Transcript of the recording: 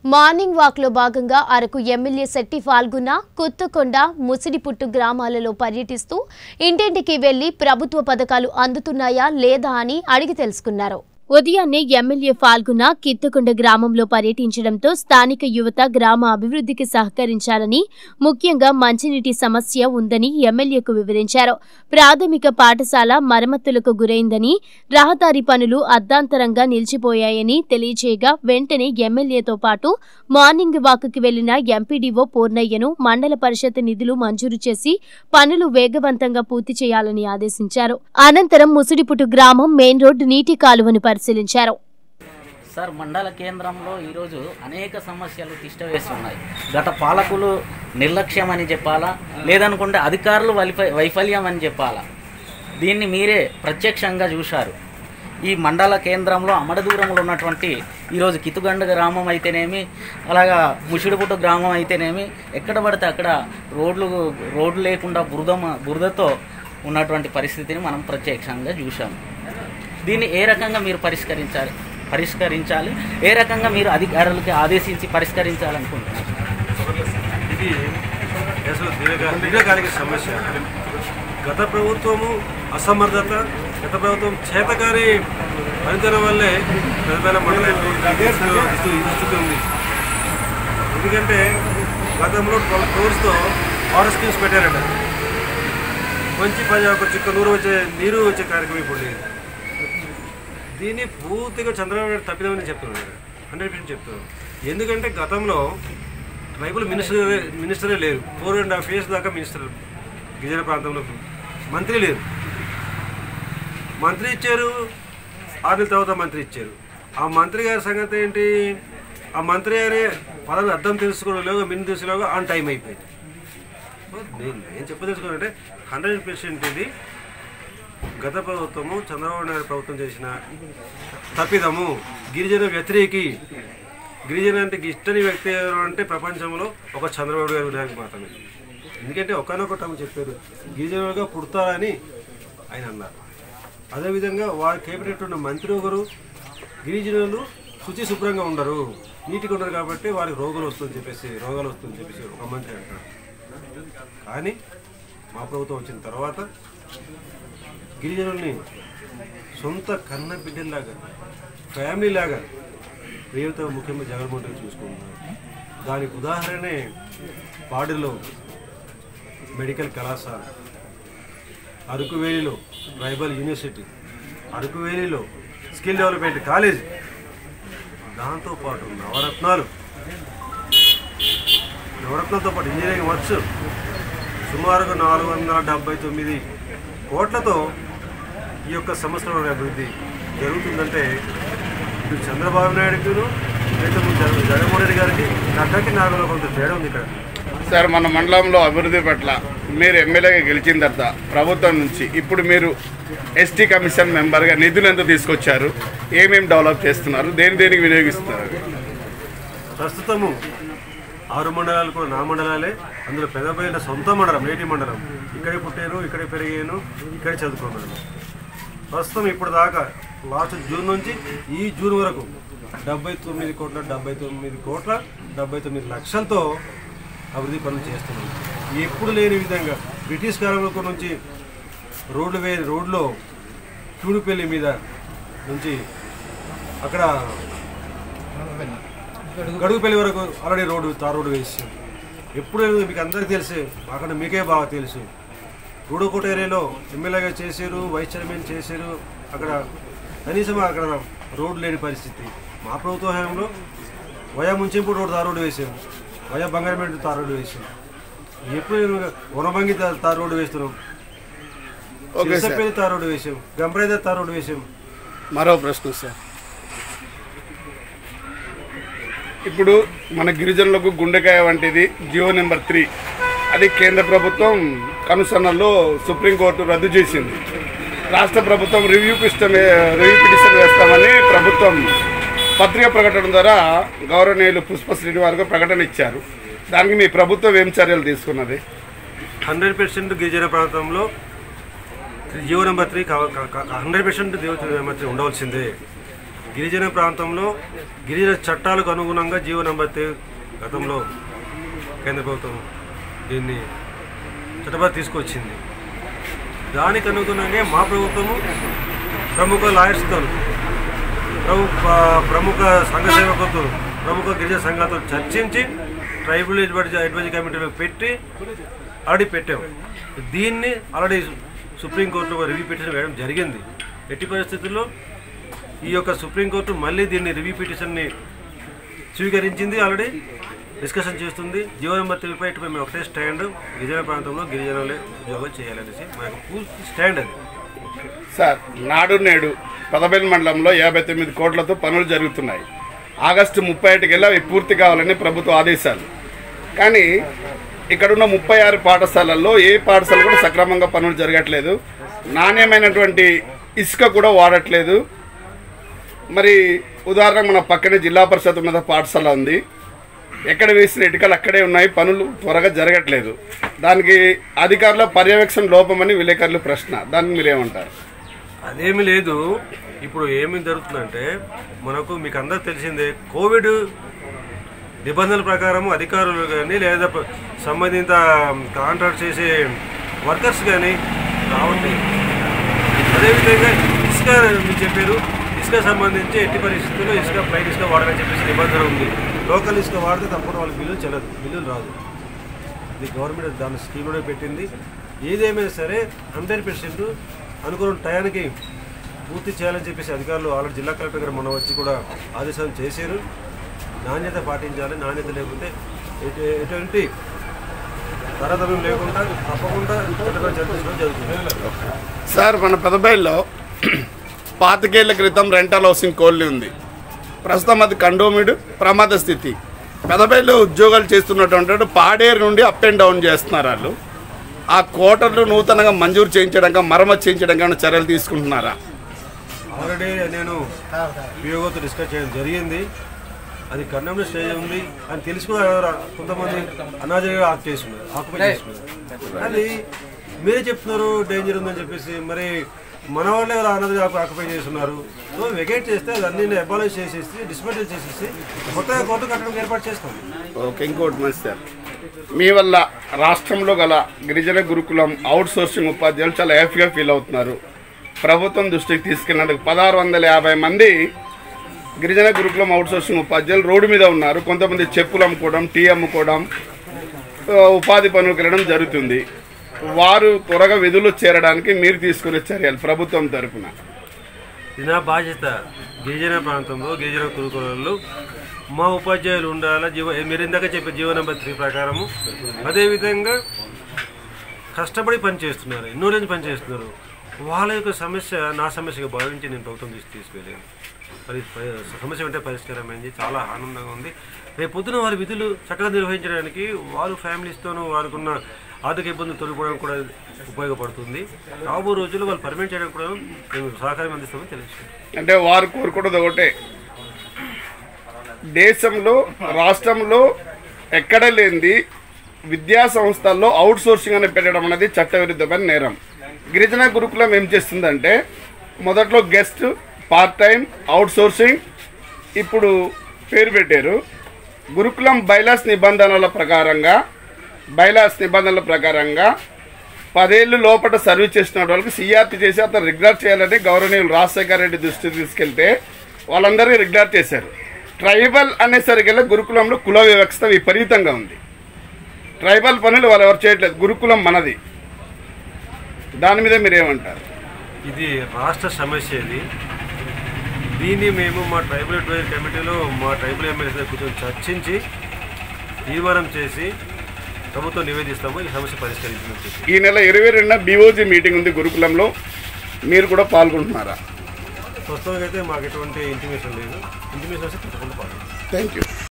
morning walk లో భాగంగా Araku MLA Shetty Phalguna Kuttukonda Musidiputtu గ్రామాలలో పర్యటిస్తూ ఇంటింటికి వెళ్లి ప్రభుత్వ పథకాలు అందుతున్నాయా లేదా అని అడిగి తెలుసుకున్నారు ఉదయాన్నే ఎమ్మెల్యే ఫాల్గున కిత్తుకొండ గ్రామంలో పర్యటించడంతో స్థానిక యువత గ్రామ అభివృద్ధికి సహకరించాలని ముఖ్యంగా మంచినీటి సమస్య ఉందని ఎమ్మెల్యేకు వివరించారు ప్రాథమిక పాఠశాల మరమ్మతులకు గురైందని రహదారి పనులు అర్ధాంతరంగా నిలిచిపోయాయని తెలియజేయగా వెంటనే ఎమ్మెల్యేతో పాటు మార్నింగ్ వాక్కి వెళ్లిన ఎంపీడీఓ పూర్ణయ్యను మండల పరిషత్ నిధులు మంజూరు చేసి పనులు వేగవంతంగా పూర్తి చేయాలని ఆదేశించారు అనంతరం ముసిడిపుట్టు గ్రామం మెయిన్ రోడ్డు నీటి కాలువను పరిశీలించారు సార్ మండల కేంద్రంలో ఈరోజు అనేక సమస్యలు తిష్టవేస్తున్నాయి గత పాలకులు నిర్లక్ష్యం అని చెప్పాలా లేదనుకుంటే అధికారులు వైఫ వైఫల్యం అని చెప్పాలా దీన్ని మీరే ప్రత్యక్షంగా చూశారు ఈ మండల కేంద్రంలో అమడ దూరంలో ఉన్నటువంటి ఈరోజు కితుగండ గ్రామం అయితేనేమి అలాగా ముషిడిపుట్టు గ్రామం అయితేనేమి ఎక్కడ పడితే అక్కడ రోడ్లు రోడ్లు లేకుండా బురద బురదతో ఉన్నటువంటి పరిస్థితిని మనం ప్రత్యక్షంగా చూసాము దీన్ని ఏ రకంగా మీరు పరిష్కరించాలి పరిష్కరించాలి ఏ రకంగా మీరు అధికారులకి ఆదేశించి పరిష్కరించాలనుకుంటున్నారు ఇది అసలు దీర్ఘ దీర్ఘకాలిక సమస్య గత ప్రభుత్వము అసమర్థత గత ప్రభుత్వం చేతకాని పనితనం వల్లే పెద్దపైన మండలం స్థితి ఉంది ఎందుకంటే గతంలో ట్వెల్వ్ క్రోర్స్తో వాటర్ స్కీమ్స్ పెట్టారట మంచి పని ఒక చుక్క నూరు వచ్చే నీరు వచ్చే కార్యక్రమం ఇప్పుడు లేదు దీన్ని పూర్తిగా చంద్రబాబు నాయుడు తప్పిదామని చెప్తున్నాడు హండ్రెడ్ పర్సెంట్ చెప్తున్నాను ఎందుకంటే గతంలో ట్రైబల్ మినిస్టర్ మినిస్టరే లేరు ఫోర్ అండ్ హాఫ్ ఇయర్స్ దాకా మినిస్టర్ గిరిజన ప్రాంతంలో మంత్రి లేరు మంత్రి ఇచ్చారు ఆరు నెలల తర్వాత మంత్రి ఇచ్చారు ఆ మంత్రి గారి సంగతి ఏంటి ఆ మంత్రి అనే పదవి అర్థం తెలుసుకోవడంలో మిన్ తెలుసుకోలేగా ఆన్ టైం అయిపోయింది నేను నేను చెప్పదలుచుకోవాలంటే హండ్రెడ్ పర్సెంట్ ఇది గత ప్రభుత్వము చంద్రబాబు నాయుడు ప్రభుత్వం చేసిన తప్పిదము గిరిజన వ్యతిరేకి గిరిజన అంటే ఇష్టని వ్యక్తి ఎవరు అంటే ప్రపంచంలో ఒక చంద్రబాబు గారు వినాయక మాత్రమే ఎందుకంటే ఒకనొక టైం చెప్పారు గిరిజనులుగా పుడతారని ఆయన అన్నారు అదేవిధంగా వారి కేబినెట్ ఉన్న మంత్రి ఒకరు గిరిజనులు శుచి శుభ్రంగా ఉండరు నీటిగా ఉండరు కాబట్టి వారికి రోగాలు వస్తుందని చెప్పేసి రోగాలు వస్తుందని చెప్పేసి ఒక మంత్రి అంటారు కానీ మా ప్రభుత్వం వచ్చిన తర్వాత గిరిజనుల్ని సొంత కన్న బిడ్డల్లాగా ఫ్యామిలీ లాగా ప్రియతో ముఖ్యమంత్రి జగన్మోహన్ రెడ్డి చూసుకుంటున్నారు దానికి ఉదాహరణే పాడిలో మెడికల్ కళాశాల అరకువేలిలో ట్రైబల్ యూనివర్సిటీ అరకువేలిలో స్కిల్ డెవలప్మెంట్ కాలేజ్ దాంతోపాటు నవరత్నాలు నవరత్నాలతో పాటు ఇంజనీరింగ్ వర్క్స్ సుమారుగా నాలుగు వందల డెబ్బై తొమ్మిది కోట్లతో ఈ యొక్క సంవత్సరం అభివృద్ధి జరుగుతుందంటే ఇటు చంద్రబాబు నాయుడుకును లేదా జగ- జగన్మోహన్ రెడ్డి గారికి నక్కకి నాగలో కొంత తేడా ఉంది ఇక్కడ సార్ మన మండలంలో అభివృద్ధి పట్ల మీరు ఎమ్మెల్యేగా గెలిచిన తర్వాత ప్రభుత్వం నుంచి ఇప్పుడు మీరు ఎస్టీ కమిషన్ మెంబర్గా నిధులు ఎంత తీసుకొచ్చారు ఏమేమి డెవలప్ చేస్తున్నారు దేని దేనికి వినియోగిస్తున్నారు ప్రస్తుతము ఆరు మండలాలు కూడా నా మండలాలే అందులో పెద్దపల్లి సొంత మండలం నేటి మండలం ఇక్కడే పుట్టాను ఇక్కడే పెరిగాను ఇక్కడే చదువుకున్నాను ప్రస్తుతం ఇప్పుడు దాకా లాస్ట్ జూన్ నుంచి ఈ జూన్ వరకు డెబ్బై తొమ్మిది కోట్ల డెబ్బై తొమ్మిది కోట్ల డెబ్బై తొమ్మిది లక్షలతో అభివృద్ధి పనులు చేస్తున్నాం ఎప్పుడు లేని విధంగా బ్రిటిష్ కాలంలో నుంచి రోడ్లు వే రోడ్లో చూడుపల్లి మీద నుంచి అక్కడ గడుగుపల్లి వరకు ఆల్రెడీ రోడ్డు తార్ రోడ్డు వేసాం ఎప్పుడు మీకు అందరికీ తెలుసు అక్కడ మీకే బాగా తెలుసు గూడకోట ఏరియాలో ఎమ్మెల్యేగా చేశారు వైస్ చైర్మన్ చేశారు అక్కడ కనీసం అక్కడ రోడ్డు లేని పరిస్థితి మా ప్రభుత్వ హయాంలో via Munchempudi road tar road వేసాం వయా బంగారపేట తార్ రోడ్డు వేసాం ఎప్పుడు వనభంగి తా- తార్ రోడ్డు వేస్తున్నాం okay sir Chirasapalli tar road వేసాం గంపరైద తార్ రోడ్డు వేసాం మరో ప్రశ్న సార్ ఇప్పుడు మన గిరిజనులకు గుండెకాయ వంటిది జియో నెంబర్ త్రీ అది కేంద్ర ప్రభుత్వం కనుసన్నల్లో సుప్రీంకోర్టు రద్దు చేసింది రాష్ట్ర ప్రభుత్వం రివ్యూ పిస్టన్ రివ్యూ పిటిషన్ వేస్తామని ప్రభుత్వం పత్రిక ప్రకటన ద్వారా గౌరవనీయులు పుష్ప శ్రీనివాస్ ప్రకటన ఇచ్చారు దానికి మీ ప్రభుత్వం ఏం చర్యలు తీసుకున్నది హండ్రెడ్ పర్సెంట్ గిరిజన ప్రాంతంలో GO number three hundred percent GO number three ఉండవలసిందే గిరిజన ప్రాంతంలో గిరిజన చట్టాలకు అనుగుణంగా జీవో నంబర్ తే- గతంలో కేంద్ర ప్రభుత్వం దీన్ని చట్టబద్ధ తీసుకొచ్చింది దానికి అనుగుణంగా మా ప్రభుత్వము ప్రముఖ లాయర్స్తో ప్రముఖ ప్రముఖ సంఘ సేవకులతో ప్రముఖ గిరిజన సంఘాలతో చర్చించి ట్రైబల్ అడ్వైజరీ అడ్వైజరీ కమిటీలో పెట్టి ఆల్రెడీ పెట్టాం దీన్ని ఆల్రెడీ సుప్రీంకోర్టులో రివ్యూ పిటిషన్ వేయడం జరిగింది ఎట్టి పరిస్థితుల్లో ఈ యొక్క సుప్రీంకోర్టు మళ్ళీ దీన్ని రివ్యూ పిటిషన్ని స్వీకరించింది ఆల్రెడీ డిస్కషన్ చేస్తుంది జీవో నెంబర్ త్రీపై ఇటు మేము ఒకటే స్టాండ్ గిరిజన ప్రాంతంలో గిరిజనులే ఉద్యోగం చేయాలనేసి మా యొక్క పూర్తి స్టాండ్ అది సార్ నాడు నేడు పదబెల్ మండలంలో యాభై తొమ్మిది కోట్లతో పనులు జరుగుతున్నాయి ఆగస్టు ముప్పై ఒకటికెళ్ళి అవి పూర్తి కావాలని ప్రభుత్వ ఆదేశాలు కానీ ఇక్కడున్న ముప్పై ఆరు పాఠశాలల్లో ఏ పాఠశాల కూడా సక్రమంగా పనులు జరగట్లేదు నాణ్యమైనటువంటి ఇసుక కూడా వాడట్లేదు మరి ఉదాహరణకు మన పక్కనే జిల్లా పరిషత్ ఉన్నత పాఠశాల ఉంది ఎక్కడ వేసిన ఇటుకలు అక్కడే ఉన్నాయి పనులు త్వరగా జరగట్లేదు దానికి అధికారుల పర్యవేక్షణ లోపమని విలేకరులు ప్రశ్న దానికి మీరేమంటారు అదేమి లేదు ఇప్పుడు ఏమి జరుగుతుందంటే మనకు మీకు అందరికి తెలిసిందే కోవిడ్ నిబంధనల ప్రకారం అధికారులు కానీ లేదా ప- సంబంధిత కాంట్రాక్ట్ చేసే వర్కర్స్ కానీ రావట్లేదు అదేవిధంగా ఇసుక మీరు చెప్పారు ఇసుక సంబంధించి ఎట్టి పరిస్థితుల్లో ఇసుక ఫ్లైట్ ఇసుక వాడాలని చెప్పేసి నిబంధన ఉంది లోకల్ ఇసుక వాడితే తప్పకుండా వాళ్ళకి బిల్లులు చెల్లదు బిల్లులు రాదు ఇది గవర్నమెంట్ దాని స్కీమ్లోనే పెట్టింది ఏదేమైనా సరే హండ్రెడ్ పర్సెంట్ అనుకున్న టయానికి పూర్తి చేయాలని చెప్పేసి అధికారులు ఆల్రెడీ జిల్లా కలెక్టర్ గారు మొన్న వచ్చి కూడా ఆదేశాలు చేశారు నాణ్యత పాటించాలి నాణ్యత లేకపోతే ఎటు- ఎటువంటి తరతరం లేకుండా తప్పకుండా చట్టం చర్చించడం జరుగుతుంది సార్ మన పెదబైల్లో పాతికేళ్ల క్రితం రెంటల్ హౌసింగ్ కోల్ని ఉంది ప్రస్తుతం అది కండోమిడ్ ప్రమాద స్థితి పెదబైల్లో ఉద్యోగాలు చేస్తున్నటువంటి వాడు పాడేరు నుండి అప్ అండ్ డౌన్ చేస్తున్నారు వాళ్ళు ఆ కోటర్లు నూతనంగా మంజూరు చేయించడానికి మరమ్మతు చేయించడానికి ఏమైనా చర్యలు తీసుకుంటున్నారా ఆల్రెడీ నేను పియోగోతో డిస్కస్ చేయడం జరిగింది అది కన్నంలో స్టేజ్ ఉంది అని తెలుసుకున్న కొంతమంది అనాజగా ఆక్ చేస్తున్నారు ఆక్యుపై చేస్తున్నారు అది మీరే చెప్తున్నారు డేంజర్ ఉందని చెప్పేసి మరి మన వాళ్ళే అనాథగా ఆక్యుపై చేస్తున్నారు సో వెకేట్ చేస్తే అది అన్ని అబాలిష్ చేసేసి డిస్మెంటల్ చేసేసి కొత్తగా కొత్త కట్టడం ఏర్పాటు చేస్తాం ఓకే ఇంకోటి మంచి సార్ మీ వల్ల రాష్ట్రంలో గల గిరిజన గురుకులం అవుట్ సోర్సింగ్ ఉపాధ్యాయులు చాలా హ్యాపీగా ఫీల్ అవుతున్నారు ప్రభుత్వం దృష్టికి తీసుకెళ్ళినందుకు పదహారు వందల యాభై మంది గిరిజన గురుకులం అవుట్ సోర్సింగ్ ఉపాధ్యాయులు రోడ్డు మీద ఉన్నారు కొంతమంది చెప్పులు అమ్ముకోవడం టీ అమ్ముకోవడం ఆ, ఉపాధి పనులకు వెళ్ళడం జరుగుతుంది వారు త్వరగా విధులు చేరడానికి మీరు తీసుకునే చర్యలు ప్రభుత్వం తరపున ఇది నా బాధ్యత గిరిజన ప్రాంతంలో గిరిజన గురుకులాల్లో మా ఉపాధ్యాయులు ఉండాలా జీవ మీరు ఇందాక చెప్పే జీవో నెంబర్ త్రీ ప్రకారము అదేవిధంగా కష్టపడి పనిచేస్తున్నారు ఎన్నో రోజులు పనిచేస్తున్నారు వాళ్ళ యొక్క సమస్య నా సమస్యగా భావించి నేను ప్రభుత్వం తీసి తీసుకెళ్ళాను అది ప- సమస్య అంటే పరిష్కారమైంది చాలా ఆనందంగా ఉంది రేపు పొద్దున వారి విధులు చక్కగా నిర్వహించడానికి వారు ఫ్యామిలీస్తోనూ వారికున్న ఆర్థిక ఇబ్బందులు తొలగిపోవడానికి కూడా ఉపయోగపడుతుంది రాబో రోజుల్లో వాళ్ళు పర్మనెంట్ చేయడానికి కూడా మేము సహకారం అందిస్తామని తెలుస్తుంది అంటే వారు కోరుకున్నది ఒకటే దేశంలో రాష్ట్రంలో ఎక్కడ లేనిది విద్యా సంస్థల్లో అవుట్ సోర్సింగ్ అని పెట్టడం అనేది చట్టవిరుద్ధమైన నేరం గిరిజన గురుకులం ఏం చేస్తుందంటే మొదట్లో guest part time outsourcing ఇప్పుడు పేరు పెట్టారు గురుకులం బైలాస్ నిబంధనల ప్రకారంగా బైలాస్ నిబంధనల ప్రకారంగా పదేళ్ళు లోపల సర్వీస్ చేసిన వాళ్ళకి సిఆర్టీ చేసి అతను రెగ్యులర్ చేయాలని గౌరవనీయులు రాజశేఖర రెడ్డి దృష్టికి తీసుకెళ్తే వాళ్ళందరికీ రెగ్యులర్ చేశారు ట్రైబల్ అనేసరికి గురుకులంలో కుల వ్యవస్థ విపరీతంగా ఉంది ట్రైబల్ పనులు వాళ్ళు ఎవరు చేయట్లేదు గురుకులం మనది దాని మీద మీరేమంటారు ఇది రాష్ట్ర సమస్య ఇది దీన్ని మేము మా ట్రైబల్ అడ్వైజరీ కమిటీలో మా ట్రైబల్ ఎమ్మెల్యేస్ కూర్చొని చర్చించి తీర్మానం చేసి ప్రభుత్వం నివేదిస్తాము ఈ సమస్య పరిష్కరించమని చెప్పి ఈ నెల ఇరవై రెండున బీఓజీ మీటింగ్ ఉంది గురుకులంలో మీరు కూడా పాల్గొంటున్నారా ప్రస్తుతానికి అయితే మాకు ఎటువంటి ఇంటిమేషన్ లేదు ఇంటిమేషన్ వస్తే తప్పకుండా పాల్గొంటాం థ్యాంక్ యూ